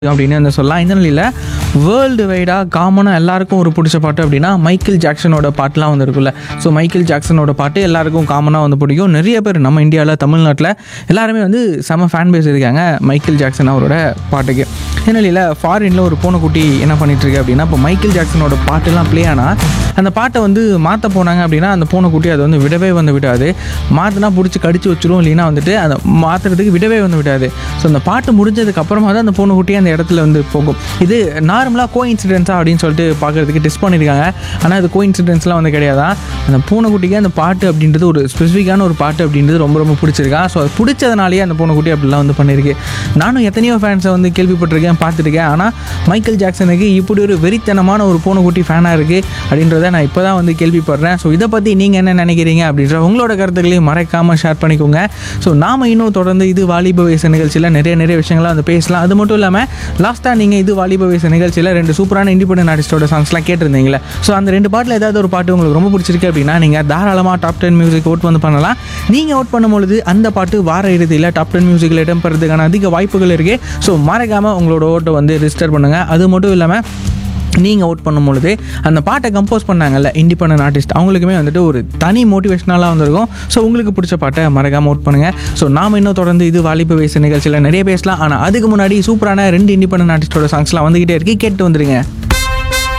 அப்படின்னு வந்து சொல்லலாம் இந்த நிலையில் வேர்ல்டு வைடாக காமனாக எல்லாருக்கும் ஒரு பிடிச்ச பாட்டு அப்படின்னா மைக்கேல் ஜாக்சனோட பாட்டுலாம் வந்து இருக்குல்ல ஸோ மைக்கேல் ஜாக்சனோட பாட்டு எல்லாருக்கும் காமனாக வந்து பிடிக்கும் நிறைய பேர் நம்ம இந்தியாவில் தமிழ்நாட்டில் எல்லாருமே வந்து செம ஃபேன் பேஸ் இருக்காங்க மைக்கேல் ஜாக்சன் அவரோட பாட்டுக்கு இந்த நிலையில் ஃபாரினில் ஒரு பூனைக்குட்டி என்ன பண்ணிட்டு இருக்கு அப்படின்னா இப்போ மைக்கேல் ஜாக்சனோட பாட்டுலாம் ப்ளே ஆனால் அந்த பாட்டை வந்து மாற்ற போனாங்க அப்படின்னா அந்த பூனைக்குட்டி அதை வந்து விடவே வந்து விடாது மாற்றினா பிடிச்சி கடிச்சு வச்சிரும் இல்லைன்னா வந்துட்டு அதை மாற்றுறதுக்கு விடவே வந்து விடாது ஸோ அந்த பாட்டு முடிஞ்சதுக்கு அப்புறமா தான் அந்த பூனைக்குட்டி அந்த இடத்துல வந்து போகும் இது நார்மலாக கோ இன்சிடென்ஸா அப்படின்னு சொல்லிட்டு பார்க்குறதுக்கு டெஸ்ட் பண்ணியிருக்காங்க ஆனால் அது கோ இன்சிடென்ஸ்லாம் வந்து கிடையாதா அந்த பூனைக்குட்டிக்கு அந்த பாட்டு அப்படின்றது ஒரு ஸ்பெசிஃபிக்கான ஒரு பாட்டு அப்படின்றது ரொம்ப ரொம்ப பிடிச்சிருக்கா ஸோ அது பிடிச்சதுனாலேயே அந்த பூனைக்குட்டி அப்படிலாம் வந்து பண்ணியிருக்கு நானும் எத்தனையோ ஃபேன்ஸை வந்து கேள்விப்பட்டிருக்கேன் பார்த்துருக்கேன் ஆனால் மைக்கேல் ஜாக்சனுக்கு இப்படி ஒரு வெறித்தனமான ஒரு பூனைக்குட்டி ஃபேனாக இருக்குது அப்படின்றத நான் இப்போ தான் வந்து கேள்விப்படுறேன் ஸோ இதை பற்றி நீங்கள் என்ன நினைக்கிறீங்க அப்படின்ற உங்களோட கருத்துக்களையும் மறக்காமல் ஷேர் பண்ணிக்கோங்க ஸோ நாம இன்னும் தொடர்ந்து இது வாலிப வயசு நிகழ்ச்சியில் நிறைய நிறைய விஷயங்களை வந்து பேசலாம் அது மட்டும் இல்லாமல் லாஸ்ட்டாக நீங்கள் இது வாலிப வயசு நிகழ்ச்சியில் ரெண்டு சூப்பரான இண்டிபெண்டன்ட் ஆர்டிஸ்டோட சாங்ஸ்லாம் கேட்டிருந்தீங்களே ஸோ அந்த ரெண்டு பாட்டில் ஏதாவது ஒரு பாட்டு உங்களுக்கு ரொம்ப பிடிச்சிருக்கு அப்படின்னா நீங்கள் தாராளமாக டாப் டென் மியூசிக் ஓட் வந்து பண்ணலாம் நீங்கள் ஓட் பண்ணும்பொழுது அந்த பாட்டு வார இறுதியில் டாப் டென் மியூசிக்கில் இடம் பெறதுக்கான அதிக வாய்ப்புகள் இருக்குது ஸோ மறக்காமல் உங்களோட ஓட்டை வந்து ரிஜிஸ்டர் பண்ணுங்கள் அது மட்டும் இல்லாமல் நீங்கள் அவுட் பண்ணும்பொழுது அந்த பாட்டை கம்போஸ் பண்ணாங்கல்ல இண்டிபெண்டன்ட் ஆர்டிஸ்ட் அவங்களுக்குமே வந்துட்டு ஒரு தனி மோட்டிவேஷனலாக வந்திருக்கும் ஸோ உங்களுக்கு பிடிச்ச பாட்டை மறக்காமல் அவுட் பண்ணுங்கள் ஸோ நாம் இன்னும் தொடர்ந்து இது வாலிப வயசு நிகழ்ச்சியில் நிறைய பேசலாம் ஆனால் அதுக்கு முன்னாடி சூப்பரான ரெண்டு இண்டிபெண்டன்ட் ஆர்டிஸ்டோட சாங்ஸ்லாம் வந்துக்கிட்டே இருக்கு கேட்டு வந்துருங்க